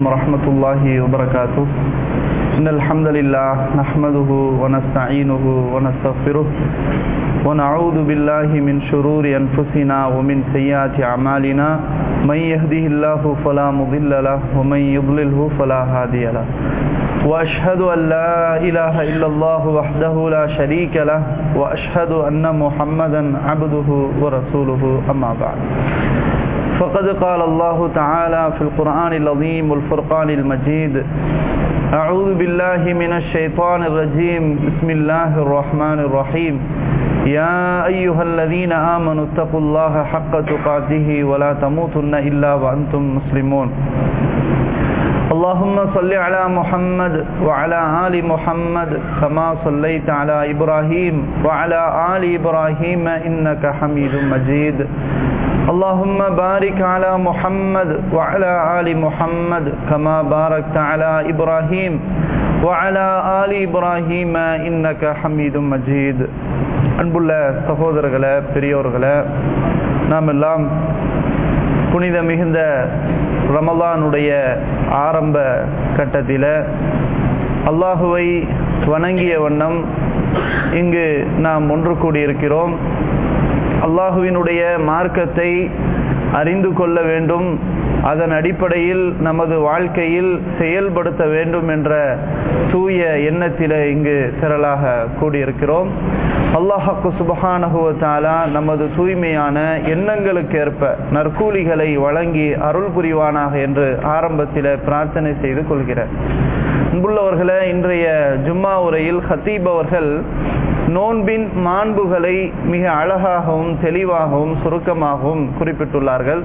ورحمة الله وبركاته إن الحمد لله نحمده ونستعينه ونستغفره ونعوذ بالله من شرور أنفسنا ومن سيئات أعمالنا من يهده الله فلا مضل له ومن يضلله فلا هادي له وأشهد أن لا إله إلا الله وحده لا شريك له وأشهد أن محمدا عبده ورسوله أما بعد فقد قال الله تعالى في القرآن العظيم والفرقان المجيد أعوذ بالله من الشيطان الرجيم بسم الله الرحمن الرحيم يا أيها الذين آمنوا اتقوا الله حق تقاته ولا تموتن إلا وأنتم مسلمون اللهم صل على محمد وعلى آل محمد كما صليت على إبراهيم وعلى آل إبراهيم إنك حميد مجيد اللهم بارك على محمد وعلى آل محمد كما باركت على إبراهيم وعلى آل إبراهيم إنك حميد مجيد அன்புள்ள சகோதரர்களே பெரியோர்களே நாம் எல்லாம் புனித மிகுந்த ரமலானுடைய ஆரம்ப கட்டத்தில் அல்லாஹுவை வணங்கிய வண்ணம் இங்கு நாம் ஒன்று கூடியிருக்கிறோம் அல்லாஹுவினுடைய மார்க்கத்தை அறிந்து கொள்ள வேண்டும் அதன் அடிப்படையில் நமது வாழ்க்கையில் செயல்படுத்த வேண்டும் என்ற தூய எண்ணத்தில இங்கு திரளாக கூடியிருக்கிறோம் அல்லாஹாக்கு சுபஹானகுவத்தாலா நமது தூய்மையான எண்ணங்களுக்கு ஏற்ப நற்கூலிகளை வழங்கி அருள் புரிவானாக என்று ஆரம்பத்தில் பிரார்த்தனை செய்து கொள்கிறார் அன்புள்ளவர்களே இன்றைய ஜும்மா உரையில் ஹத்தீப் அவர்கள் நோன்பின் மாண்புகளை மிக அழகாகவும் தெளிவாகவும் சுருக்கமாகவும் குறிப்பிட்டுள்ளார்கள்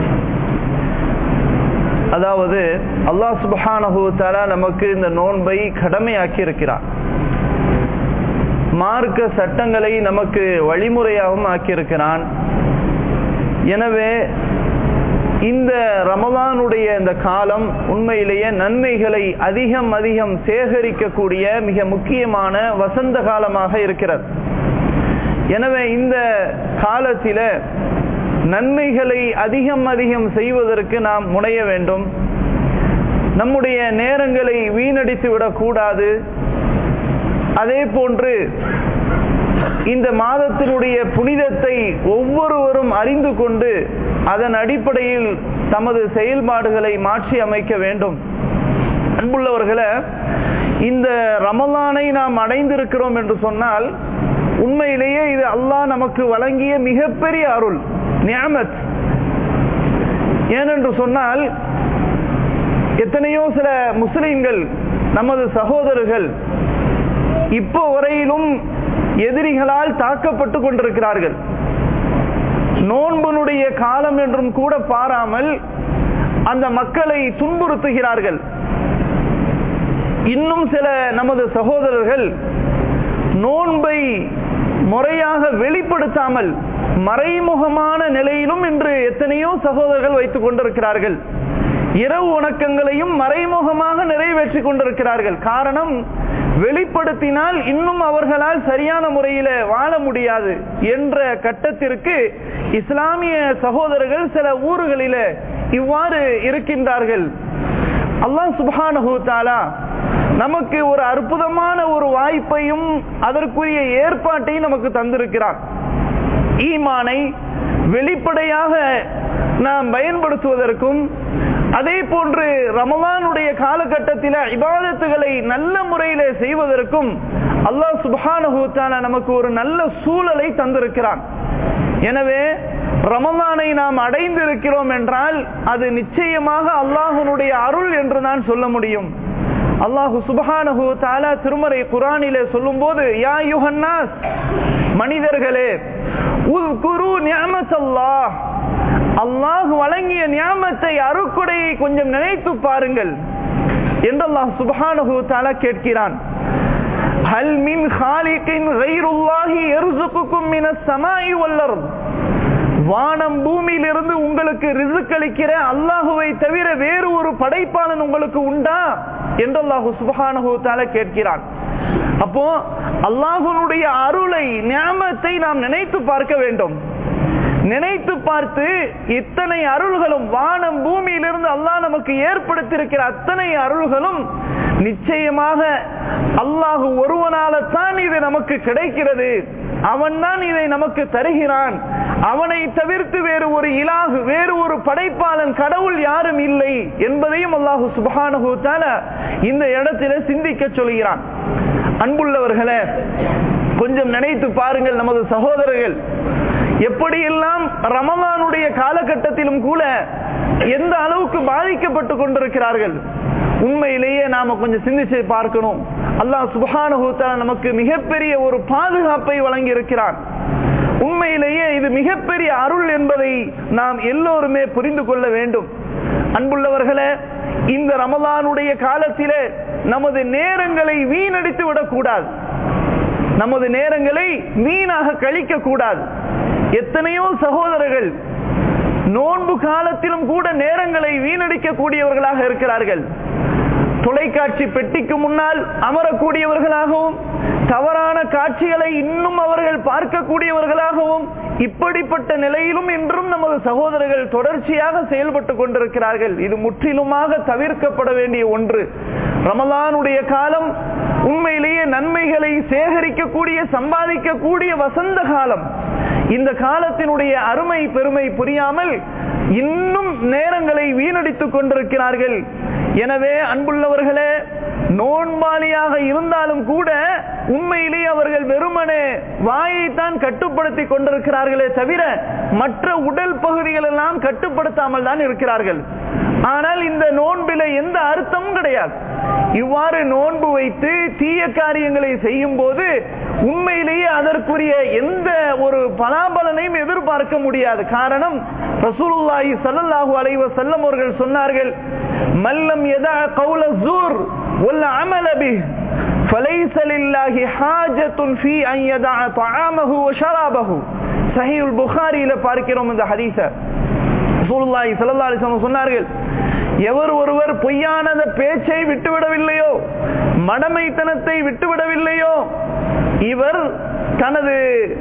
அதாவது அல்லாஹ் சுபஹானஹூத்தாலா நமக்கு இந்த நோன்பை கடமையாக்கி இருக்கிறார் மார்க்க சட்டங்களை நமக்கு வழிமுறையாகவும் ஆக்கியிருக்கிறான் எனவே இந்த ரமதானுடைய இந்த காலம் உண்மையிலேயே நன்மைகளை அதிகம் அதிகம் சேகரிக்கக்கூடிய மிக முக்கியமான வசந்த காலமாக இருக்கிறது எனவே இந்த காலத்தில நன்மைகளை அதிகம் அதிகம் செய்வதற்கு நாம் முனைய வேண்டும் நம்முடைய நேரங்களை வீணடித்து விடக்கூடாது அதே போன்று இந்த மாதத்தினுடைய புனிதத்தை ஒவ்வொருவரும் அறிந்து கொண்டு அதன் அடிப்படையில் தமது செயல்பாடுகளை மாற்றி அமைக்க வேண்டும் அன்புள்ளவர்களை இந்த ரமலானை நாம் அடைந்திருக்கிறோம் என்று சொன்னால் உண்மையிலேயே இது அல்லாஹ் நமக்கு வழங்கிய மிகப்பெரிய அருள் நியாமத் ஏனென்று சொன்னால் எத்தனையோ சில முஸ்லிம்கள் நமது சகோதரர்கள் இப்போ வரையிலும் எதிரிகளால் தாக்கப்பட்டு கொண்டிருக்கிறார்கள் நோன்பனுடைய காலம் என்றும் கூட பாராமல் அந்த மக்களை துன்புறுத்துகிறார்கள் இன்னும் சில நமது சகோதரர்கள் நோன்பை முறையாக வெளிப்படுத்தாமல் மறைமுகமான நிலையிலும் இன்று எத்தனையோ சகோதரர்கள் வைத்துக் கொண்டிருக்கிறார்கள் இரவு வணக்கங்களையும் மறைமுகமாக நிறைவேற்றி கொண்டிருக்கிறார்கள் காரணம் வெளிப்படுத்தினால் இன்னும் அவர்களால் சரியான முறையில வாழ முடியாது என்ற கட்டத்திற்கு இஸ்லாமிய சகோதரர்கள் சில ஊர்களில இவ்வாறு இருக்கின்றார்கள் அல்லாஹ் சுபானஹூ தாலா நமக்கு ஒரு அற்புதமான ஒரு வாய்ப்பையும் அதற்குரிய ஏற்பாட்டையும் நமக்கு தந்திருக்கிறார் ஈமானை வெளிப்படையாக நாம் பயன்படுத்துவதற்கும் அதே போன்று ரமலானுடைய காலகட்டத்தில் இபாதத்துகளை நல்ல முறையில செய்வதற்கும் அல்லாஹ் சுபானுத்தான நமக்கு ஒரு நல்ல சூழலை தந்திருக்கிறான் எனவே ரமலானை நாம் அடைந்திருக்கிறோம் என்றால் அது நிச்சயமாக அல்லாஹனுடைய அருள் என்று நான் சொல்ல முடியும் அல்லாஹு சுபஹானஹு தாலா திருமறை குரானிலே சொல்லும் போது யா யுஹன்னாஸ் மனிதர்களே உல்குரு நியமத்தல்லாஹ் அல்லாஹ் வழங்கிய நியாமத்தை அருக்குடையை கொஞ்சம் நினைத்து பாருங்கள் என்று அல்லாஹ் சுபஹானஹு தாலா கேட்கிறான் ஹல் மின் ஹாலிகின் கைருல்லாஹி எருசுக்கும் மின சமாயி வல்லரும் வானம் பூமியிலிருந்து உங்களுக்கு ரிசுக்களிக்கிற அல்லாஹுவை தவிர வேறு ஒரு படைப்பாளன் உங்களுக்கு உண்டா என்று அல்லாஹு சுபஹானஹு தாலா கேட்கிறான் அப்போ அல்லாஹுனுடைய அருளை ஞாபகத்தை நாம் நினைத்து பார்க்க வேண்டும் நினைத்து பார்த்து இத்தனை அருள்களும் வானம் பூமியிலிருந்து அல்லாஹ் நமக்கு ஏற்படுத்தியிருக்கிற அத்தனை அருள்களும் நிச்சயமாக அல்லாஹு ஒருவனால தான் இது நமக்கு கிடைக்கிறது அவன் தான் இதை நமக்கு தருகிறான் அவனை தவிர்த்து வேறு ஒரு இலாகு வேறு ஒரு படைப்பாளன் கடவுள் யாரும் இல்லை என்பதையும் அல்லாஹு சுபஹானஹு இந்த இடத்திலே சிந்திக்க சொல்கிறான் அன்புள்ளவர்களே கொஞ்சம் நினைத்து பாருங்கள் நமது சகோதரர்கள் எப்படியெல்லாம் ரமலானுடைய காலகட்டத்திலும் கூட எந்த அளவுக்கு பாதிக்கப்பட்டு கொண்டிருக்கிறார்கள் உண்மையிலேயே நாம கொஞ்சம் சிந்திச்சு பார்க்கணும் அல்லாஹ் சுபஹானுத்தால நமக்கு மிகப்பெரிய ஒரு பாதுகாப்பை வழங்கி இருக்கிறான் உண்மையிலேயே இது மிகப்பெரிய அருள் என்பதை நாம் எல்லோருமே புரிந்து கொள்ள வேண்டும் அன்புள்ளவர்களே இந்த ரமலானுடைய காலத்திலே நமது நேரங்களை வீணடித்து விடக்கூடாது நமது நேரங்களை வீணாக கழிக்க கூடாது எத்தனையோ சகோதரர்கள் நோன்பு காலத்திலும் கூட நேரங்களை வீணடிக்க கூடியவர்களாக இருக்கிறார்கள் தொலைக்காட்சி பெட்டிக்கு முன்னால் அமரக்கூடியவர்களாகவும் தவறான காட்சிகளை இன்னும் அவர்கள் பார்க்கக்கூடியவர்களாகவும் இப்படிப்பட்ட நிலையிலும் இன்றும் நமது சகோதரர்கள் தொடர்ச்சியாக செயல்பட்டு கொண்டிருக்கிறார்கள் இது முற்றிலுமாக தவிர்க்கப்பட வேண்டிய ஒன்று ரமலானுடைய காலம் உண்மையிலேயே நன்மைகளை சேகரிக்கக்கூடிய சம்பாதிக்கக்கூடிய வசந்த காலம் இந்த காலத்தினுடைய அருமை பெருமை புரியாமல் இன்னும் நேரங்களை வீணடித்துக் கொண்டிருக்கிறார்கள் எனவே அன்புள்ளவர்களே நோன்பாளியாக இருந்தாலும் கூட உண்மையிலேயே அவர்கள் வெறுமனே வாயைத்தான் கட்டுப்படுத்தி கொண்டிருக்கிறார்களே தவிர மற்ற உடல் பகுதிகள் எல்லாம் கட்டுப்படுத்தாமல் தான் இருக்கிறார்கள் ஆனால் இந்த நோன்பில எந்த அர்த்தமும் கிடையாது இவ்வாறு நோன்பு வைத்து தீய காரியங்களை செய்யும் போது உண்மையிலேயே அதற்குரிய எந்த ஒரு பலாபலனையும் எதிர்பார்க்க முடியாது காரணம் ரசூலுல்லாஹி ஸல்லல்லாஹு அலைஹி வஸல்லம் அவர்கள் சொன்னார்கள் மல்லம் யதா கௌல ஸூர் வல் அமல பிஹ் فليس لله حاجة في أن يدع طعامه وشرابه صحيح البخاري பார்க்கிறோம் இந்த ஹதீஸை ரசூலுல்லாஹி ஸல்லல்லாஹு அலைஹி வஸல்லம் சொன்னார்கள் எவர் ஒருவர் பொய்யானத பேச்சை விட்டுவிடவில்லையோ மடமைத்தனத்தை விட்டுவிடவில்லையோ இவர் தனது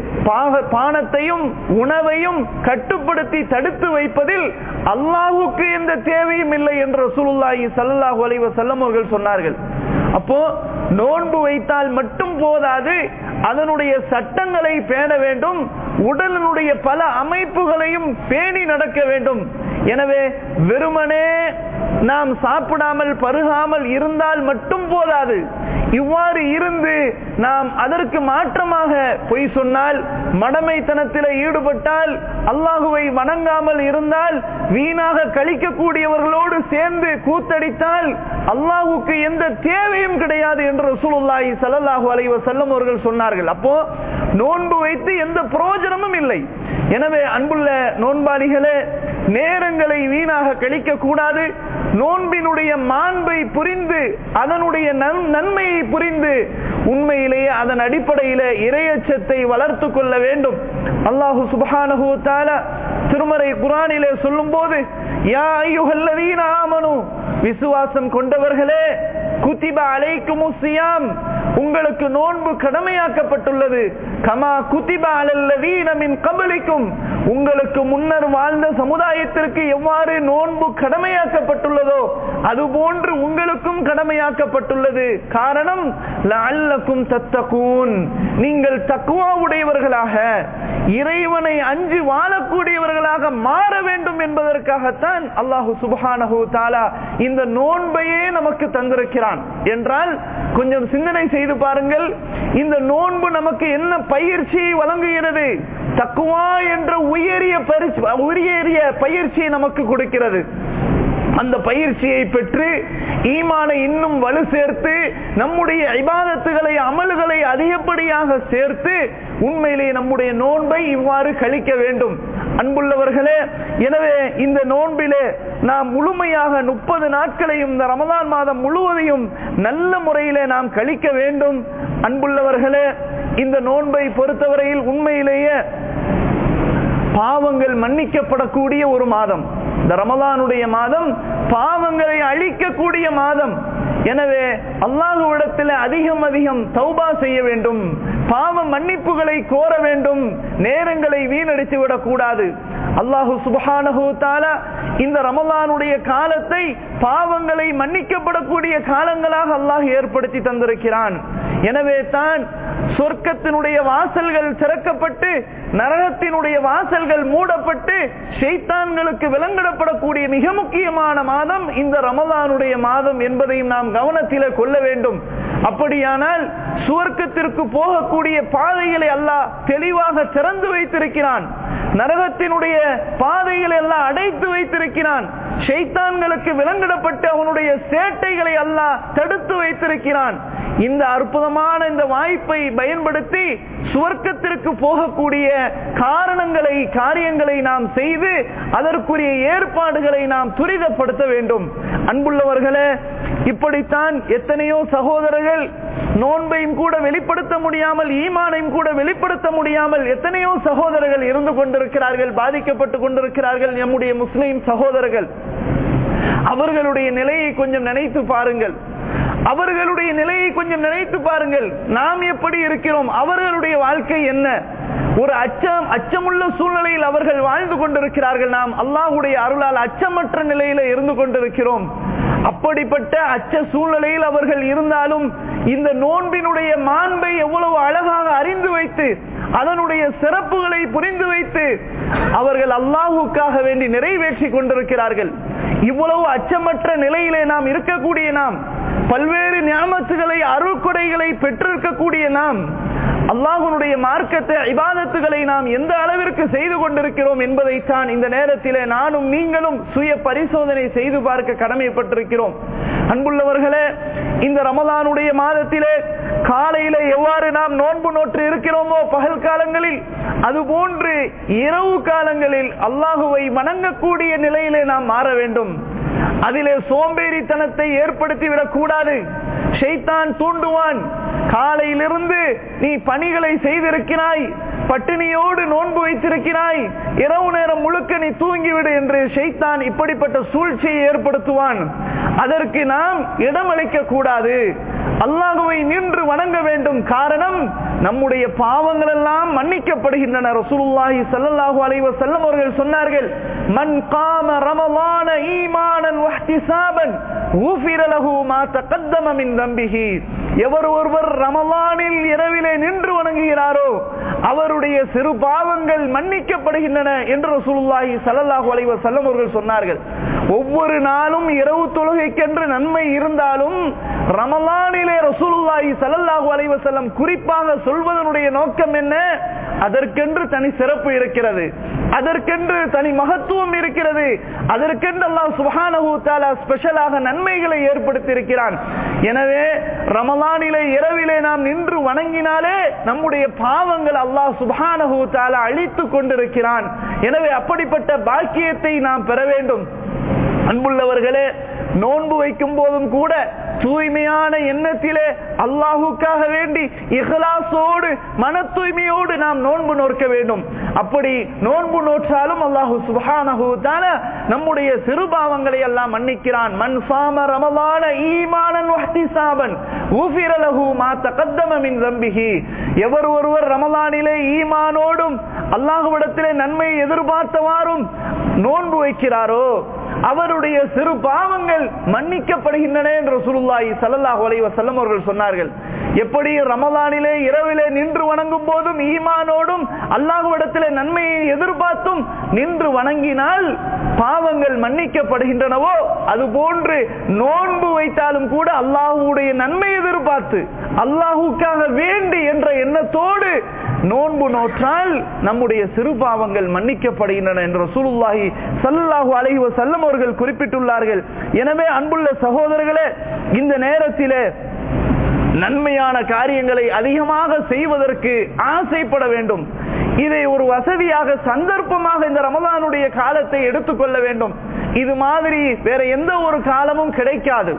பானத்தையும் உணவையும் கட்டுப்படுத்தி தடுத்து வைப்பதில் அல்லாஹுக்கு எந்த தேவையும் இல்லை என்று ரசூலுல்லாஹி ஸல்லல்லாஹு அலைஹி வஸல்லம் அவர்கள் சொன்னார்கள் அப்போ நோன்பு வைத்தால் மட்டும் போதாது அதனுடைய சட்டங்களை பேண வேண்டும் உடலினுடைய பல அமைப்புகளையும் பேணி நடக்க வேண்டும் எனவே வெறுமனே நாம் சாப்பிடாமல் பருகாமல் இருந்தால் மட்டும் போதாது இவ்வாறு இருந்து நாம் அதற்கு மாற்றமாக பொய் சொன்னால் மடமைத்தனத்தில் ஈடுபட்டால் அல்லாஹுவை வணங்காமல் இருந்தால் வீணாக கழிக்கக்கூடியவர்களோடு சேர்ந்து கூத்தடித்தால் அல்லாஹுக்கு எந்த தேவையும் கிடையாது என்று ரசூலுல்லாஹி ஸல்லல்லாஹு அலைஹி வஸல்லம் அவர்கள் சொன்னார்கள் அப்போ நோன்பு வைத்து எந்த பிரயோஜனமும் இல்லை எனவே அன்புள்ள நோன்பாளிகளே நேரங்களை வீணாக கழிக்க கூடாது நோன்பினுடைய மாண்பை புரிந்து அதனுடைய நன்மையை புரிந்து உண்மையிலேயே அதன் அடிப்படையில இரையச்சத்தை வளர்த்து கொள்ள வேண்டும் அல்லாஹு சுபஹானஹு தாலா திருமறை குரானிலே சொல்லும் போது யா ஐயுகல்லதீன ஆமனு விசுவாசம் கொண்டவர்களே குத்திப அலைக்கும் சியாம் உங்களுக்கு நோன்பு கடமையாக்கப்பட்டுள்ளது கமா குத்திப அலல்லதீனமின் கபலிக்கும் உங்களுக்கு முன்னர் வாழ்ந்த சமுதாயத்திற்கு எவ்வாறு நோன்பு கடமையாக்கப்பட்டுள்ளதோ அதுபோன்று உங்களுக்கும் கடமையாக்கப்பட்டுள்ளது காரணம் லஅல்லக்கும் தத்தகூன் நீங்கள் தக்குவா உடையவர்களாக இறைவனை அஞ்சு வாழக்கூடியவர்களாக மாற வேண்டும் என்பதற்காகத்தான் அல்லாஹு சுபஹானஹு தாலா இந்த நோன்பையே நமக்கு தந்திருக்கிறான் என்றால் கொஞ்சம் சிந்தனை செய்து பாருங்கள் இந்த நோன்பு நமக்கு என்ன பயிற்சியை வழங்குகிறது தக்குவா என்ற உயரிய உயரிய பயிற்சியை நமக்கு கொடுக்கிறது அந்த பயிற்சியை பெற்று ஈமானை இன்னும் வலு சேர்த்து நம்முடைய இபாதத்துகளை அமல்களை அதிகப்படியாக சேர்த்து உண்மையிலே நம்முடைய நோன்பை இவ்வாறு கழிக்க வேண்டும் அன்புள்ளவர்களே எனவே இந்த நோன்பிலே நாம் முழுமையாக முப்பது நாட்களையும் இந்த ரமதான் மாதம் முழுவதையும் நல்ல முறையிலே நாம் கழிக்க வேண்டும் அன்புள்ளவர்களே இந்த நோன்பை பொறுத்தவரையில் உண்மையிலேயே பாவங்கள் மன்னிக்கப்படக்கூடிய ஒரு மாதம் இந்த ரமலானுடைய மாதம் பாவங்களை அழிக்கக்கூடிய மாதம் எனவே அல்லாஹுவிடத்தில் அதிகம் அதிகம் தௌபா செய்ய வேண்டும் பாவ மன்னிப்புகளை கோர வேண்டும் நேரங்களை வீணடித்து விடக்கூடாது அல்லாஹு சுபஹானஹு தாலா இந்த ரமலானுடைய காலத்தை பாவங்களை மன்னிக்கப்படக்கூடிய காலங்களாக அல்லாஹ் ஏற்படுத்தி தந்திருக்கிறான் எனவே தான் சொர்க்கத்தினுடைய வாசல்கள் திறக்கப்பட்டு நரகத்தினுடைய வாசல்கள் மூடப்பட்டு ஷைத்தான்களுக்கு விலங்கிடப்படக்கூடிய மிக முக்கியமான மாதம் இந்த ரமலானுடைய மாதம் என்பதையும் நாம் கவனத்தில கொள்ள வேண்டும் அப்படியானால் சுவர்க்கத்திற்கு போகக்கூடிய பாதைகளை அல்லாஹ் தெளிவாக திறந்து வைத்திருக்கிறான் நரகத்தினுடைய பாதைகளை எல்லாம் அடைத்து வைத்திருக்கிறான் ஷைத்தான்களுக்கு விலங்கிடப்பட்டு அவனுடைய சேட்டைகளை அல்லாஹ் தடுத்து வைத்திருக்கிறான் இந்த அற்புதமான இந்த வாய்ப்பை பயன்படுத்தி சுவர்க்கத்திற்கு போகக்கூடிய காரணங்களை காரியங்களை நாம் செய்து அதற்குரிய ஏற்பாடுகளை நாம் துரிதப்படுத்த வேண்டும் அன்புள்ளவர்களே இப்படித்தான் எத்தனையோ சகோதரர்கள் நோன்பையும் கூட வெளிப்படுத்த முடியாமல் ஈமானையும் கூட வெளிப்படுத்த முடியாமல் எத்தனையோ சகோதரர்கள் இருந்து கொண்டிருக்கிறார்கள் பாதிக்கப்பட்டு கொண்டிருக்கிறார்கள் நம்முடைய முஸ்லிம் சகோதரர்கள் அவர்களுடைய நிலையை கொஞ்சம் நினைத்து பாருங்கள் அவர்களுடைய நிலையை கொஞ்சம் நினைத்து பாருங்கள் நாம் எப்படி இருக்கிறோம் அவர்களுடைய வாழ்க்கை என்ன ஒரு அச்சம் அச்சமுள்ள சூழ்நிலையில் அவர்கள் வாழ்ந்து கொண்டிருக்கிறார்கள் நாம் அல்லாஹுடைய அருளால் அச்சமற்ற நிலையில இருந்து கொண்டிருக்கிறோம் அப்படிப்பட்ட அச்ச சூழ்நிலையில் அவர்கள் இருந்தாலும் இந்த நோன்பினுடைய மாண்பை எவ்வளவு அழகாக அறிந்து வைத்து அதனுடைய சிறப்புகளை புரிந்து வைத்து அவர்கள் அல்லாஹுக்காக வேண்டி நிறைவேற்றி கொண்டிருக்கிறார்கள் இவ்வளவு அச்சமற்ற நிலையிலே நாம் இருக்கக்கூடிய நாம் பல்வேறு ஞாபகத்துகளை அருள்கொடைகளை பெற்றிருக்கக்கூடிய நாம் அல்லாஹனுடைய மார்க்கத்தை இபாதத்துகளை நாம் எந்த அளவிற்கு செய்து கொண்டிருக்கிறோம் என்பதைத்தான் இந்த நேரத்திலே நானும் நீங்களும் சுய பரிசோதனை செய்து பார்க்க கடமைப்பட்டிருக்கிறோம் அன்புள்ளவர்களே இந்த ரமலானுடைய மாதத்திலே காலையில எவ்வாறு நாம் நோன்பு நோற்று இருக்கிறோமோ பகல் காலங்களில் அதுபோன்று இரவு காலங்களில் அல்லாஹுவை வணங்கக்கூடிய நிலையிலே நாம் மாற வேண்டும் அதிலே சோம்பேறித்தனத்தை ஏற்படுத்தி விடக்கூடாது ஷைத்தான் தூண்டுவான் காலையிலிருந்து நீ பணிகளை செய்திருக்கிறாய் பட்டினியோடு நோன்பு வைத்திருக்கிறாய் இரவு நேரம் முழுக்க நீ தூங்கிவிடு என்று ஷைத்தான் இப்படிப்பட்ட சூழ்ச்சியை ஏற்படுத்துவான் அதற்கு நாம் இடமளிக்க கூடாது அல்லாஹுவை நின்று வணங்க வேண்டும் காரணம் நம்முடைய பாவங்கள் எல்லாம் மன்னிக்கப்படுகின்றன ரசூலுல்லாஹி ஸல்லல்லாஹு அலைஹி வஸல்லம் அவர்கள் சொன்னார்கள் மன் காம ரமலான ஈமானன் வஹ்திசாபன் ஊஃபிர லஹு மா தகத்தம மின் தம்பிஹி எவர் ஒருவர் ரமலானில் இரவிலே நின்று வணங்குகிறாரோ அவருடைய சிறு பாவங்கள் மன்னிக்கப்படுகின்றன என்று ரசூலுல்லாஹி ஸல்லல்லாஹு அலைஹி வஸல்லம் அவர்கள் சொன்னார்கள் ஒவ்வொரு நாளும் இரவு தொழுகைக்கென்று நன்மை இருந்தாலும் ரமலானிலே ரசூலுல்லாஹி ஸல்லல்லாஹு அலைஹி வஸல்லம் குறிப்பாக சொல்வதனுடைய நோக்கம் என்ன அதற்கென்று தனி சிறப்பு இருக்கிறது அதற்கென்று தனி மகத்துவம் இருக்கிறது அதற்கென்று அல்லாஹ் சுப்ஹானஹு தஆலா ஸ்பெஷலாக நன்மைகளை ஏற்படுத்தி இருக்கிறான் எனவே ரமலானிலே இரவிலே நாம் நின்று வணங்கினாலே நம்முடைய பாவங்கள் அல்லாஹ் சுப்ஹானஹு தஆலா அழித்துக் கொண்டிருக்கிறான் எனவே அப்படிப்பட்ட பாக்கியத்தை நாம் பெற வேண்டும் அன்புள்ளவர்களே நோன்பு வைக்கும் போதும் கூட தூய்மையான எண்ணத்திலே அல்லாஹுக்காக வேண்டி இஹ்லாசோடு மன தூய்மையோடு நாம் நோன்பு நோக்க வேண்டும் அப்படி நோன்பு நோற்றாலும் அல்லாஹு சுபஹானஹு தஆலா நம்முடைய சிறுபாவங்களை எல்லாம் மன்னிக்கிறான் மன் சாம ரமலான ஈமானன் வஹ்திசாபன் ஊஃபிர லஹு மா தகத்தம மின் தம்பிஹி எவர் ஒருவர் ரமலானிலே ஈமானோடும் அல்லாஹ்விடத்திலே நன்மையை எதிர்பார்த்தவாறும் நோன்பு வைக்கிறாரோ அவருடைய சிறு பாவங்கள் மன்னிக்கப்படுகின்றன என்று ரசூலுல்லாஹி ஸல்லல்லாஹு அலைஹி வஸல்லம் அவர்கள் சொன்னார்கள் எப்படி ரமலானிலே இரவிலே நின்று வணங்கும் போதும் ஈமானோடும் அல்லாஹ்விடத்திலே நன்மையை எதிர்பார்த்தும் நின்று வணங்கினால் பாவங்கள் மன்னிக்கப்படுகின்றனவோ அதுபோன்று நோன்பு வைத்தாலும் கூட அல்லாஹுடைய நன்மை எதிர்பார்த்து அல்லாஹுக்காக வேண்டி என்ற எண்ணத்தோடு நோன்பு நோற்றால் நம்முடைய சிறு பாவங்கள் மன்னிக்கப்படுகின்றன என்று ரசூலுல்லாஹி ஸல்லல்லாஹு அலைஹி வஸல்லம் அவர்கள் குறிப்பிட்டுள்ளார்கள் எனவே அன்புள்ள சகோதரர்களே இந்த நேரத்திலே நன்மையான காரியங்களை அதிகமாக செய்வதற்கு ஆசைப்பட வேண்டும் இதை ஒரு வசதியாக சந்தர்ப்பமாக இந்த ரமதானுடைய காலத்தை எடுத்துக்கொள்ள வேண்டும் இது மாதிரி வேற எந்த ஒரு காலமும் கிடைக்காது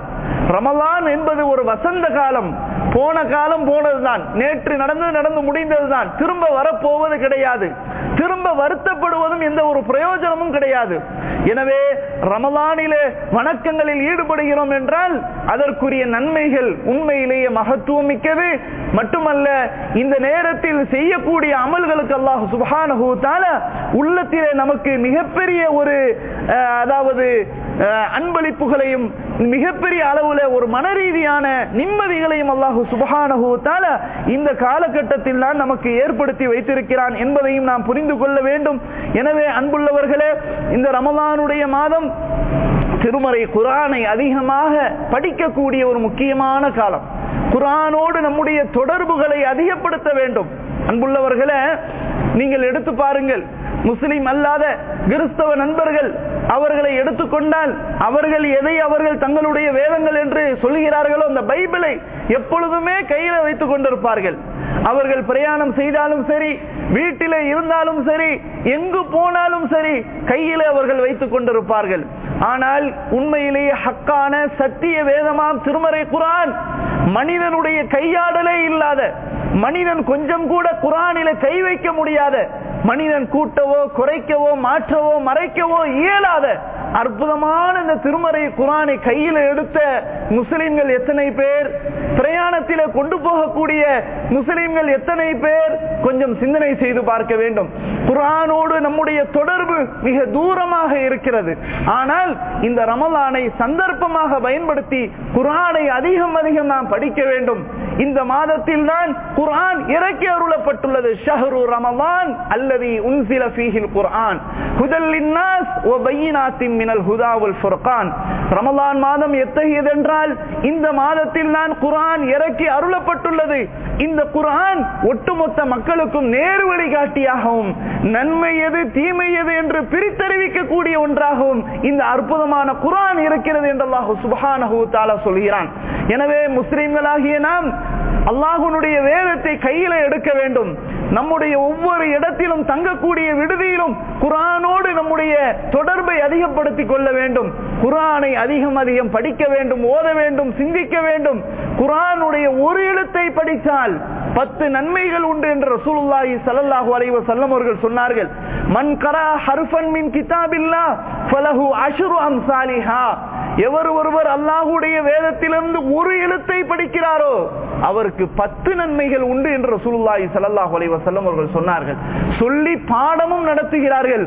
ரமலான் என்பது ஒரு வசந்த காலம் போன காலம் போனதுதான் நேற்று நடந்து நடந்து முடிந்ததுதான் திரும்ப வரப்போவது கிடையாது திரும்ப வருத்தப்படுவதும் எந்த ஒரு பிரயோஜனமும் கிடையாது எனவே ரமலானிலே வணக்கங்களில் ஈடுபடுகிறோம் என்றால் அதற்குரிய நன்மைகள் உண்மையிலேயே மகத்துவம் மிக்கது மட்டுமல்ல இந்த நேரத்தில் செய்யக்கூடிய அமல்களுக்கு அல்லாஹ் சுபஹானஹு தஆலா உள்ளத்திலே நமக்கு மிகப்பெரிய ஒரு அஹ், அதாவது அஹ், அன்பளிப்புகளையும் மிகப்பெரிய அளவுல ஒரு மனரீதியான நிம்மதிகளையும் அல்லாஹு சுபஹானஹு தஆலா இந்த காலகட்டத்தில் தான் நமக்கு ஏற்படுத்தி வைத்திருக்கிறான் என்பதையும் நாம் புரிந்து கொள்ள வேண்டும் எனவே அன்புள்ளவர்களே இந்த ரமலானுடைய மாதம் திருமறை குரானை அதிகமாக படிக்கக்கூடிய ஒரு முக்கியமான காலம் குரானோடு நம்முடைய தொடர்புகளை அதிகப்படுத்த வேண்டும் அன்புள்ளவர்களே நீங்கள் எடுத்து பாருங்கள் முஸ்லிம் அல்லாத கிறிஸ்தவ நண்பர்கள் அவர்களை எடுத்துக்கொண்டால் அவர்கள் எதை அவர்கள் தங்களுடைய வேதங்கள் என்று சொல்கிறார்களோ அந்த பைபிளை எப்பொழுதுமே கையில வைத்துக் கொண்டிருப்பார்கள் அவர்கள் பிரயாணம் செய்தாலும் சரி வீட்டிலே இருந்தாலும் சரி எங்கு போனாலும் சரி கையிலே அவர்கள் வைத்துக் கொண்டிருப்பார்கள் ஆனால் உண்மையிலேயே ஹக்கான சத்திய வேதமாம் திருமறை குரான் மனிதனுடைய கையாடலே இல்லாத மனிதன் கொஞ்சம் கூட குரானில கை வைக்க முடியாத மனிதன் கூட்டவோ குறைக்கவோ மாற்றவோ மறைக்கவோ இயலாத அற்புதமான இந்த திருமறை குரானை கையில் எடுத்த முஸ்லிம்கள் எத்தனை பேர் பிரயாணத்தில கொண்டு போகக்கூடிய முஸ்லிம்கள் எத்தனை பேர் கொஞ்சம் சிந்தனை செய்து பார்க்க வேண்டும் குரானோடு நம்முடைய தொடர்பு மிக தூரமாக இருக்கிறது ஆனால் இந்த ரமலானை சந்தர்ப்பமாக பயன்படுத்தி குரானை அதிகம் அதிகம் நாம் படிக்க வேண்டும் இந்த மாதத்தில் தான் குரான் இறக்கி அருளப்பட்டுள்ளது ஷஹரு ரமலான் அல்லது உன்சில ஃபீஹில் குர்ஆன் ஹுதல் லின்னாஸ் வ பையினாத்தின் மினல் ஹுதா வல் ஃபுர்கான் ரமலான் மாதம் எத்தகையது என்றால் இந்த மாதத்தில் தான் குர்ஆன் இறக்கி அருளப்பட்டுள்ளது இந்த குர்ஆன் ஒட்டுமொத்த மக்களுக்கும் நேர் வழிகாட்டியாகவும் நன்மை எது தீமை எது என்று பிரித்தறிவிக்கக்கூடிய ஒன்றாகவும் இந்த அற்புதமான குர்ஆன் இருக்கிறது என்று அல்லாஹ் சுப்ஹானஹு தஆலா சொல்கிறான் எனவே முஸ்லிம்களாகிய நாம் அல்லாஹுனுடைய வேதத்தை கையில எடுக்க வேண்டும் நம்முடைய ஒவ்வொரு இடத்திலும் தங்கக்கூடிய விடுதியிலும் குரானோடு நம்முடைய தொடர்பை அதிகப்படுத்திக் கொள்ள வேண்டும் குரானை அதிகம் அதிகம் படிக்க வேண்டும் ஓத வேண்டும் சிந்திக்க வேண்டும் குரானுடைய ஒரு எழுத்தை படித்தால் பத்து நன்மைகள் உண்டு என்று ரசூலுல்லாஹி ஸல்லல்லாஹு அலைஹி வஸல்லம் அவர்கள் சொன்னார்கள் மன் கரா ஹர்ஃபன் மின் கிதாபில்லா ஃபலஹு அஷ்ரு அம்சாலிஹா எவர் ஒருவர் அல்லாஹுடைய வேதத்திலிருந்து ஒரு எழுத்தை படிக்கிறாரோ அவருக்கு பத்து நன்மைகள் உண்டு என்று ரசூலுல்லாஹி ஸல்லல்லாஹு அலைஹி வஸல்லம் அவர்கள் சொன்னார்கள் சொல்லி பாடமும் நடத்துகிறார்கள்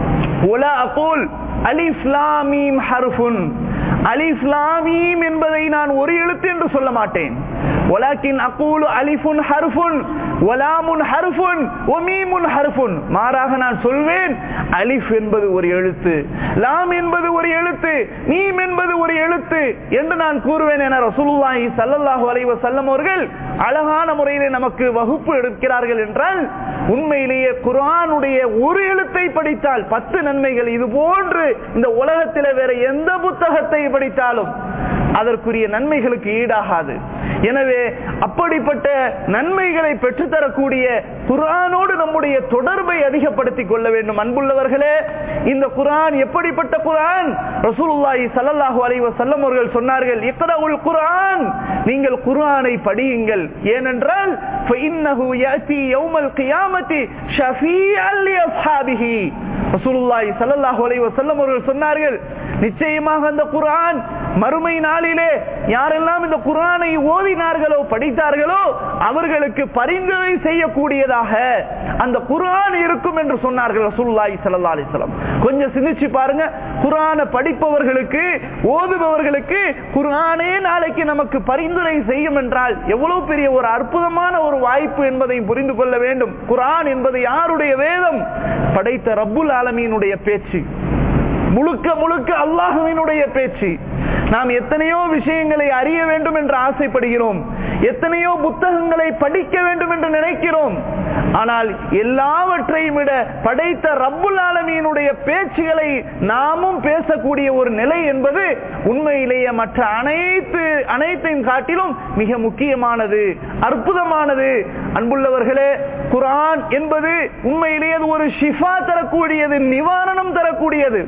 ஒலா அகூல் அலிஃப் லாம் மீம் ஹர்ஃபுன் அலிஃப் லாம் மீம் என்பதை நான் ஒரு எழுத்து என்று சொல்ல மாட்டேன் ஒலாக்கின் அகூலு அலிஃபுன் ஹர்ஃபுன் ஒலாமுன் ஹர்ஃபுன் ஒமீமுன் ஹர்ஃபுன் மாறாக நான் சொல்வேன் அலிஃப் என்பது ஒரு எழுத்து லாம் என்பது ஒரு எழுத்து மீம் என்பது ஒரு எழுத்து என்று நான் கூறுவேன் என ரசூலுல்லாஹி ஸல்லல்லாஹு அலைஹி வஸல்லம் அவர்கள் அழகான முறையிலே நமக்கு வகுப்பு எடுக்கிறார்கள் என்றால் உண்மையிலேயே குர்ஆனுடைய ஒரு எழுத்தை படித்தால் பத்து நன்மைகள் இது போன்று இந்த உலகத்தில் வேற எந்த புத்தகத்தை படித்தாலும் அதற்குரிய நன்மைகளுக்கு ஈடாகாது எனவே அப்படிப்பட்ட நன்மைகளை பெற்றுத்தரக்கூடிய குரானோடு நம்முடைய தொடர்பை அதிகப்படுத்திக் கொள்ள வேண்டும் அன்புள்ளவர்களே இந்த குரான் எப்படிப்பட்ட குரான் ரசூலுல்லாஹி ஸல்லல்லாஹு அலைஹி வஸல்லம் அவர்கள் சொன்னார்கள் இக்ரவுல் குர்ஆன் நீங்கள் குர்ஆனை படியுங்கள் ஏனென்றால் فإنه يأتي يوم القيامة شفيعا لأصحابه ரசூலுல்லாஹி ஸல்லல்லாஹு அலைஹி வஸல்லம் அவர்கள் சொன்னார்கள் நிச்சயமாக அந்த குர்ஆன் மறுமை நாளிலே யாரெல்லாம் இந்த குர்ஆனை ஓதினார்களோ படித்தார்களோ அவர்களுக்கு பரிந்துரை செய்யக்கூடியதாக அந்த குர்ஆன் இருக்கும் என்று சொன்னார்கள் ரசூலுல்லாஹி ஸல்லல்லாஹு அலைஹி வஸல்லம் கொஞ்சம் சிந்திச்சு பாருங்க குர்ஆனை படிப்பவர்களுக்கு ஓதுபவர்களுக்கு குர்ஆனே நாளைக்கு நமக்கு பரிந்துரை செய்யும் என்றால் எவ்வளவு பெரிய ஒரு அற்புதமான ஒரு வாய்ப்பு என்பதையும் புரிந்து கொள்ள வேண்டும் குர்ஆன் என்பது யாருடைய வேதம் படைத்த ரப்புல் ஆலமீனுடைய பேச்சு முழுக்க முழுக்க அல்லாஹுவினுடைய பேச்சு நாம் எத்தனையோ விஷயங்களை அறிய வேண்டும் என்று ஆசைப்படுகிறோம் எத்தனையோ புத்தகங்களை படிக்க வேண்டும் என்று நினைக்கிறோம் ஆனால் எல்லாவற்றையும் விட படைத்த ரப்புல் ஆலமீனுடைய பேச்சுகளை நாமும் பேசக்கூடிய ஒரு நிலை என்பது உண்மையிலேயே மற்ற அனைத்து அனைத்தையும் காட்டிலும் மிக முக்கியமானது அற்புதமானது அன்புள்ளவர்களே குரான் என்பது உண்மையிலேயே அது ஒரு ஷிஃபா தரக்கூடியது நிவாரணம் தரக்கூடியது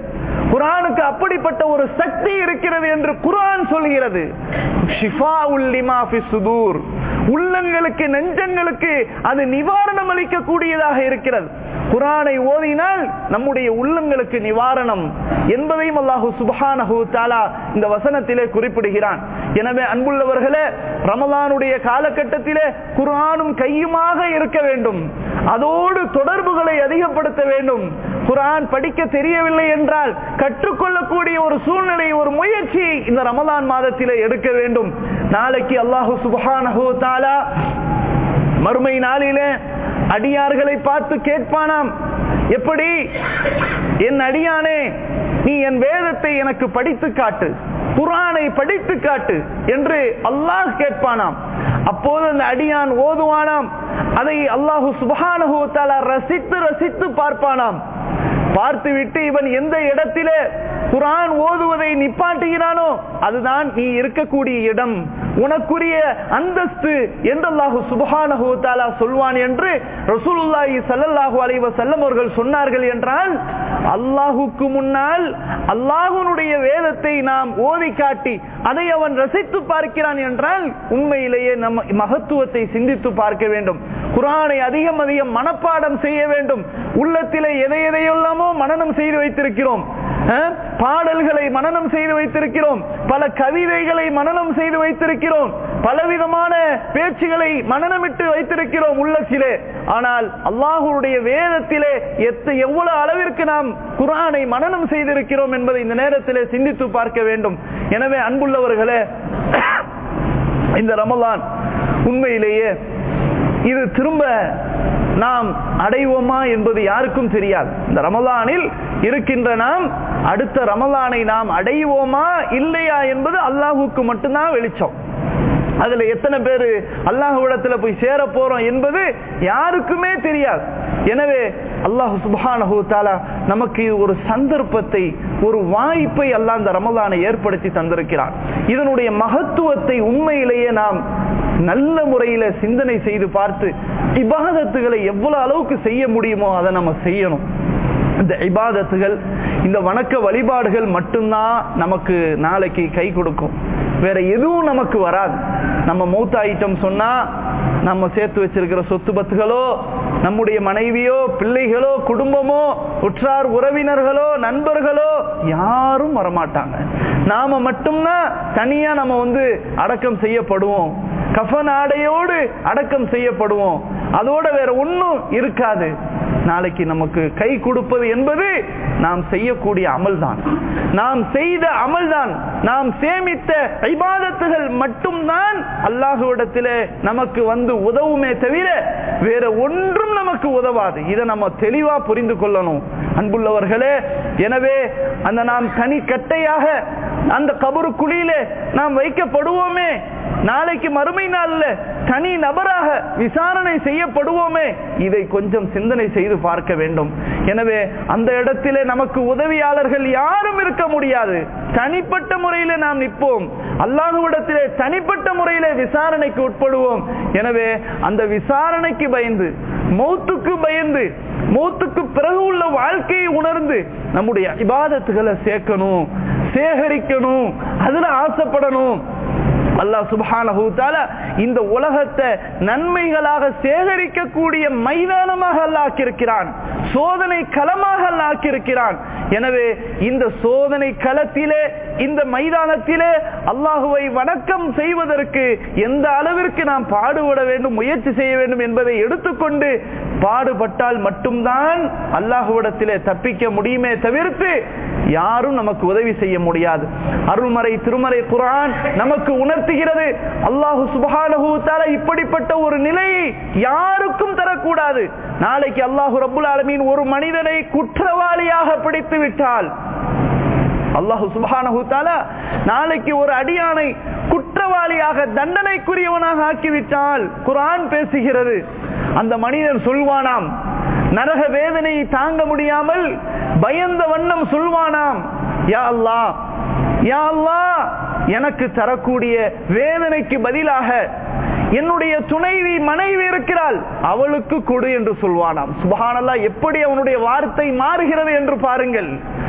குரானுக்கு அப்படிப்பட்ட ஒரு சக்தி இருக்கிறது என்று குரான் சொல்கிறது ஷிஃபா உல்லிமா ஃபி சுதூர் உள்ளங்களுக்கு நெஞ்சங்களுக்கு அது நிவாரணம் அளிக்கக்கூடியதாக இருக்கிறது குரானை ஓதினால் நம்முடைய உள்ளங்களுக்கு நிவாரணம் என்பதையும் அல்லாஹு சுபஹானஹு தாலா இந்த வசனத்திலே குறிப்பிடுகிறான் எனவே அன்புள்ளவர்களே ரமலானுடைய காலகட்டத்திலே குரானும் கையுமாக இருக்க வேண்டும் அதோடு தொடர்புகளை அதிகப்படுத்த வேண்டும் குரான் படிக்க தெரியவில்லை என்றால் கற்றுக்கொள்ளக்கூடிய ஒரு சூழ்நிலை ஒரு முயற்சி இந்த ரமலான் மாதத்திலே எடுக்க வேண்டும் நாளைக்கு அல்லாஹு சுபஹானஹு தாலா மறுமை நாளிலே அடியார்களை பார்த்து கேட்பானாம் எப்படி என் அடியானே நீ என் வேதத்தை எனக்கு படித்து காட்டு குரானை படித்து காட்டு என்று அல்லாஹ் கேட்பானாம் அப்போது அந்த அடியான் ஓதுவானாம் அதை அல்லாஹு சுபஹானஹுத்தாலா ரசித்து ரசித்து பார்ப்பானாம் பார்த்துவிட்டு இவன் எந்த இடத்திலே குரான் ஓதுவதை நிப்பாட்டுகிறானோ அதுதான் நீ இருக்கக்கூடிய இடம் உனக்குரிய அந்தஸ்து என்றல்லாஹு சுபஹானஹு தாலா சொல்வான் என்று ரசூலுல்லாஹி ஸல்லல்லாஹு அலைஹி வஸல்லம் அவர்கள் சொன்னார்கள் என்றால் அல்லாஹுக்கு முன்னால் அல்லாஹ்வுடைய வேதத்தை நாம் ஓதி காட்டி அதை அவன் ரசித்து பார்க்கிறான் என்றால் உண்மையிலேயே நம்ம மகத்துவத்தை சிந்தித்து பார்க்க வேண்டும் குரானை அதிகம் அதிகம் மனப்பாடம் செய்ய வேண்டும் உள்ளத்திலே எதை எதையெல்லாமோ மனனம் செய்து வைத்திருக்கிறோம் பாடல்களை மனனம் செய்து வைத்திருக்கிறோம் பல கவிதைகளை மனனம் செய்து வைத்திருக்கிறோம் பலவிதமான பேச்சுகளை மனநமிட்டு வைத்திருக்கிறோம் உள்ளத்திலே ஆனால் அல்லாஹுடைய வேதத்திலே எத்த எவ்வளவு அளவிற்கு நாம் குரானை மனனம் செய்திருக்கிறோம் என்பதை இந்த நேரத்திலே சிந்தித்து பார்க்க வேண்டும் எனவே அன்புள்ளவர்களே இந்த ரமலான் உண்மையிலேயே இது திரும்ப நாம் அடைவோமா என்பது யாருக்கும் தெரியாது இந்த ரமலானில் இருக்கின்ற நாம் அடுத்த ரமலானை நாம் அடைவோமா இல்லையா என்பது அல்லாஹுக்கு மட்டும்தான் வெளிச்சம் அதுல எத்தனை பேரு அல்லாஹுடத்துல போய் சேர போறோம் என்பது யாருக்குமே தெரியாது எனவே அல்லாஹு சுபானஹு தாலா நமக்கு ஒரு சந்தர்ப்பத்தை ஒரு வாய்ப்பை அல்லாஹ் இந்த ரமலானை ஏற்படுத்தி தந்திருக்கிறான் இதனுடைய மகத்துவத்தை உண்மையிலேயே நாம் நல்ல முறையில சிந்தனை செய்து பார்த்து இபாதத்துகளை எவ்வளவு அளவுக்கு செய்ய முடியுமோ அதை நம்ம செய்யணும் இந்த இபாதத்துகள் இந்த வணக்க வழிபாடுகள் மட்டும்தான் நமக்கு நாளைக்கு கை கொடுக்கும் வேற எதுவும் நமக்கு வராது நம்ம மூத்த ஐட்டம் சொன்னா நம்ம சேர்த்து வச்சிருக்கிற சொத்து பத்துகளோ நம்முடைய மனைவியோ பிள்ளைகளோ குடும்பமோ உற்றார் உறவினர்களோ நண்பர்களோ யாரும் வரமாட்டாங்க நாம மட்டும்தான் தனியா நம்ம வந்து அடக்கம் செய்யப்படுவோம் கஃன் ஆடையோடு அடக்கம் செய்யப்படுவோம் அதோட வேற ஒன்னும் இருக்காது நாளைக்கு நமக்கு கை கொடுப்பது என்பது நாம் செய்யக்கூடிய அமல்தான் நாம் செய்த அமல்தான் நாம் சேமித்த ஐபாதத்துகள் மட்டும்தான் அல்லாஹுவிடத்திலே நமக்கு வந்து உதவுமே தவிர வேற ஒன்றும் நமக்கு உதவாது இதை நம்ம தெளிவா புரிந்து கொள்ளணும் அன்புள்ளவர்களே எனவே அந்த நாம் தனி கட்டையாக அந்த கபரு குழியிலே நாம் வைக்கப்படுவோமே நாளைக்கு மறுமை நாள்ல தனி நபராக விசாரணை செய்யப்படுவோமே இதை கொஞ்சம் சிந்தனை செய்து பார்க்க வேண்டும் எனவே அந்த இடத்திலே நமக்கு உதவியாளர்கள் யாரும் இருக்க முடியாது தனிப்பட்ட முறையில நாம் நிற்போம் அல்லாஹுவிடத்திலே தனிப்பட்ட முறையில விசாரணைக்கு உட்படுவோம் எனவே அந்த விசாரணைக்கு பயந்து மௌத்துக்கு பயந்து மௌத்துக்கு பிறகு உள்ள வாழ்க்கையை உணர்ந்து நம்முடைய இபாதத்துகளை சேர்க்கணும் சேகரிக்கணும் அதுல ஆசைப்படணும் அல்லாஹ் சுபஹானஹு தஆலா இந்த உலகத்தை நன்மைகளாக சேகரிக்கக்கூடிய மைதானமாக அல்லாஹ் ஆக்கியிருக்கிறான் சோதனை களமாக அல்லாஹ் ஆக்கியிருக்கிறான் எனவே இந்த சோதனை களத்திலே இந்த மைதானத்திலே அல்லாஹுவை வணக்கம் செய்வதற்கு எந்த அளவிற்கு நாம் பாடுபட வேண்டும் முயற்சி செய்ய வேண்டும் என்பதை எடுத்துக்கொண்டு பாடுபட்டால் மட்டும்தான் அல்லாஹுவிடத்திலே தப்பிக்க முடியுமே தவிர்த்து யாரும் நமக்கு உதவி செய்ய முடியாது அருள்மறை திருமறை குரான் நமக்கு உணர்த்துகிறது அல்லாஹு சுபஹானஹு தஆலா இப்படிப்பட்ட ஒரு நிலையை யாருக்கும் தரக்கூடாது நாளைக்கு அல்லாஹு ரப்புல் ஆலமீன் ஒரு மனிதனை குற்றவாளியாக பிடித்து விட்டால் அல்லாஹு சுபஹானஹு தஆலா நாளைக்கு ஒரு அடியானை குற்றவாளியாக தண்டனைக்குரியவனாக ஆக்கிவிட்டால் குரான் பேசுகிறது அந்த மனிதன் சொல்வானாம் நரக வேதனை தாங்க முடியாமல் பயந்த வண்ணம் சொல்வானாம் யா அல்லாஹ் யா அல்லாஹ் எனக்கு தரக்கூடிய வேதனைக்கு பதிலாக என்னுடைய துணைவி மனைவி இருக்கிறாள் அவளுக்கு கொடு என்று சொல்வானாம் சுபஹானல்லா எப்படி அவனுடைய வார்த்தை மாறுகிறது என்று பாருங்கள்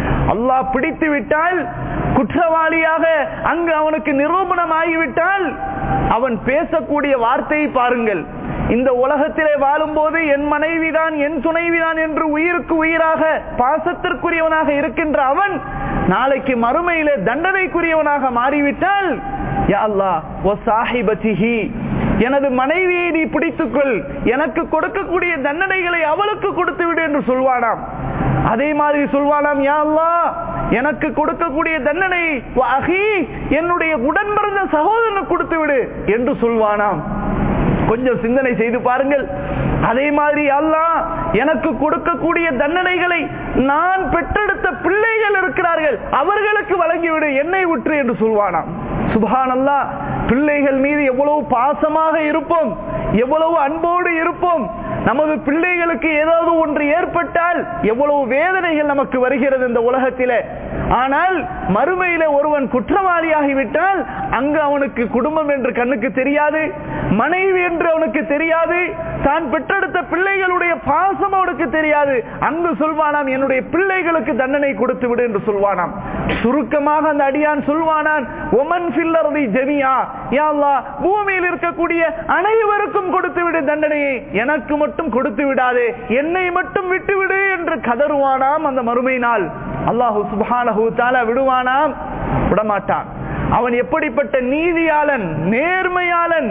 அல்லாஹ் பிடித்து விட்டால் குற்றவாளியாக அங்கு அவனுக்கு நிரூபணம் ஆகிவிட்டால் அவன் பேசக்கூடிய வார்த்தையை பாருங்கள் இந்த உலகத்திலே வாழும்போது என் மனைவிதான் என் துணைவிதான் என்று உயிருக்கு உயிராக பாசத்திற்குரியவனாக இருக்கின்ற அவன் நாளைக்கு மறுமையிலே தண்டனைக்குரியவனாக மாறிவிட்டால் யா அல்லாஹ் ஓ சாஹிபதிஹி எனது மனைவியை நீ பிடித்துக்கொள் எனக்கு கொடுக்கக்கூடிய தண்டனைகளை அவளுக்கு கொடுத்து விடு என்று சொல்வானாம் அதே மாதிரி சொல்வானாம் யா அல்லாஹ் எனக்கு கொடுக்கக்கூடிய தண்டனை அகி என்னுடைய உடன் பிறந்த சகோதரனுக்கு கொடுத்து விடு என்று சொல்வானாம் கொஞ்சம் சிந்தனை செய்து பாருங்கள் அதே மாதிரி அல்லாஹ் எனக்கு கொடுக்கக்கூடிய தண்டனைகளை நான் பெற்றெடுத்த பிள்ளைகள் இருக்கிறார்கள் அவர்களுக்கு வழங்கிவிடு என்னை விட்டு என்று சொல்வானாம் சுபான் அல்லா பிள்ளைகள் மீது எவ்வளவு பாசமாக இருப்போம் எவ்வளவு அன்போடு இருப்போம் நமது பிள்ளைகளுக்கு ஏதாவது ஒன்று ஏற்பட்டால் எவ்வளவு வேதனைகள் நமக்கு வருகிறது இந்த உலகத்திலே ஆனால் மறுமையில ஒருவன் குற்றவாளியாகிவிட்டால் அங்கு அவனுக்கு குடும்பம் என்று கண்ணுக்கு தெரியாது மனைவி என்று அவனுக்கு தெரியாது தான் பெற்றெடுத்த பிள்ளைகளுடைய பாசம் அவனுக்கு தெரியாது அங்கு சொல்வானாம் என்னுடைய பிள்ளைகளுக்கு தண்டனை கொடுத்து விடு என்று சொல்வானாம் சுருக்கமாக அந்த அடியான் சொல்வானான் ஒமன் பில்லர்தி ஜெமியா யாழ்லா பூமியில் இருக்கக்கூடிய அனைவருக்கும் கொடுத்து விடு தண்டனையை எனக்கு மட்டும் கொடுத்து விடாதே என்னை மட்டும் விட்டு விடு என்று கதறுவானாம் அந்த மறுமை நாள் அல்லாஹு சுபானஹு தாலா விடுவானாம் விடமாட்டான் அவன் எப்படிப்பட்ட நீதியாளன் நேர்மையாளன்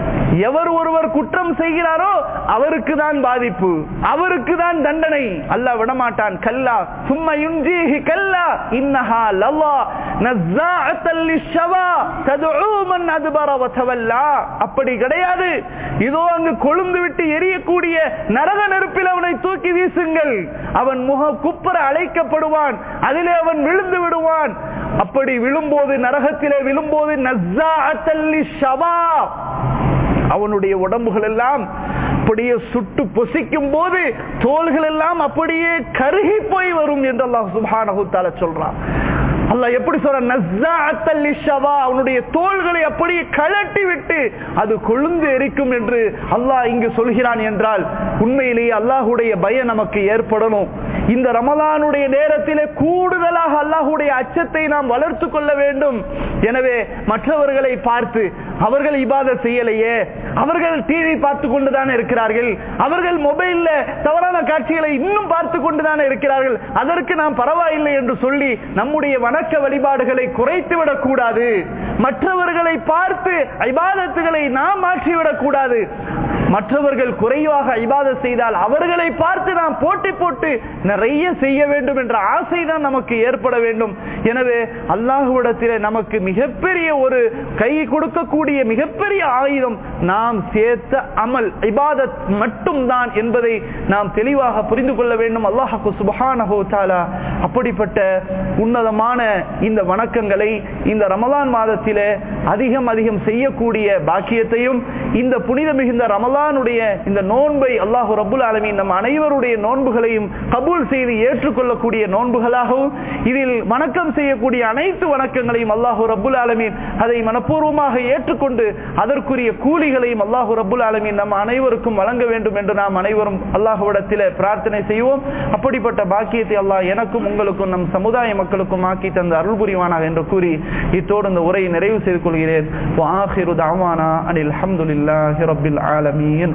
எவர் ஒருவர் குற்றம் செய்கிறாரோ அவருக்கு தான் பாதிப்பு அவருக்கு தான் தண்டனை அல்ல விடமாட்டான் கல்லா சும்மா யுஞ்சிஹி கல்லா இன்னஹா லவ்வா நஸ்ஸாஅத்தல் லிஷவா ததுஉ மன் அத்பர வதவல்லா அப்படி கிடையாது இதோ அங்கு கொழுந்து விட்டு எரியக்கூடிய நரக நெருப்பில் அவனை தூக்கி வீசுங்கள் அவன் முக குப்பர அழைக்கப்படுவான் அதிலே அவன் விழுந்து விடுவான் அப்படி விழும்போது நரகத்திலே விழும்போது நஸ்ஸாஅத்தல் லிஷவா அவனுடைய உடம்புகள் எல்லாம் அப்படியே சுட்டு பொசிக்கும் போது தோள்கள் எல்லாம் அப்படியே கருகி போய் வரும் என்று அல்லாஹ் சுபானகுத்தால சொல்றான் அல்லாஹ் எப்படி சொல்ற அவனுடைய தோள்களை அப்படியே கழட்டி விட்டு அது கொழுந்து எரிக்கும் என்று அல்லாஹ் இங்கு சொல்கிறான் என்றால் உண்மையிலேயே அல்லாஹுடைய பயம் நமக்கு ஏற்படணும் இந்த ரமலானுடைய நேரத்திலே கூடுதலாக அல்லாஹுடைய அச்சத்தை நாம் வளர்த்து கொள்ள வேண்டும் எனவே மற்றவர்களை பார்த்து அவர்கள் இபாத செய்யலையே அவர்கள் டிவி பார்த்து கொண்டுதான் இருக்கிறார்கள் அவர்கள் மொபைல்ல தவறான காட்சிகளை இன்னும் பார்த்து கொண்டுதான் இருக்கிறார்கள் அதற்கு நாம் பரவாயில்லை என்று சொல்லி நம்முடைய வணக்க வழிபாடுகளை குறைத்து விடக்கூடாது மற்றவர்களை பார்த்து ஐபாதத்துகளை நாம் மாற்றிவிடக் கூடாது மற்றவர்கள் குறைவாக ஐபாத செய்தால் அவர்களை பார்த்து நாம் போட்டி போட்டு நிறைய செய்ய வேண்டும் என்ற ஆசை தான் நமக்கு ஏற்பட வேண்டும் எனவே அல்லாஹுவிடத்திலே நமக்கு மிகப்பெரிய ஒரு கை கொடுக்கக்கூடிய மிகப்பெரிய ஆயுதம் நாம் சேர்த்த அமல் இபாதத் மட்டும்தான் என்பதை நாம் தெளிவாக புரிந்து கொள்ள வேண்டும் அல்லாஹு சுபஹானஹோ தாலா அப்படிப்பட்ட உன்னதமான இந்த வணக்கங்களை இந்த ரமலான் மாதத்திலே அதிகம் அதிகம் செய்யக்கூடிய பாக்கியத்தையும் இந்த புனித மிகுந்த ரமலானுடைய இந்த நோன்பை அல்லாஹு ரபுல் ஆலமின் நம் அனைவருடைய நோன்புகளையும் கபூல் செய்து ஏற்றுக்கொள்ளக்கூடிய நோன்புகளாகவும் இதில் வணக்கம் செய்யக்கூடிய அனைத்து வணக்கங்களையும் அல்லாஹு ரபுல் ஆலமீன் அதை மனப்பூர்வமாக ஏற்றுக்கொண்டு அதற்குரிய கூலிகளையும் அல்லாஹு ரபுல் ஆலமீன் நம் அனைவருக்கும் வழங்க வேண்டும் என்று நாம் அனைவரும் அல்லாஹுவிடத்தில் பிரார்த்தனை செய்வோம் அப்படிப்பட்ட பாக்கியத்தை அல்லாஹ் எனக்கும் உங்களுக்கும் நம் சமுதாய மக்களுக்கும் ஆக்கி தந்த அருள் புரிவானாக என்று கூறி இத்தோடு இந்த உரையை நிறைவு செய்து கொள்கிறேன் அனில் அஹமதுல்லாஹி ரபில் ஆலமீன்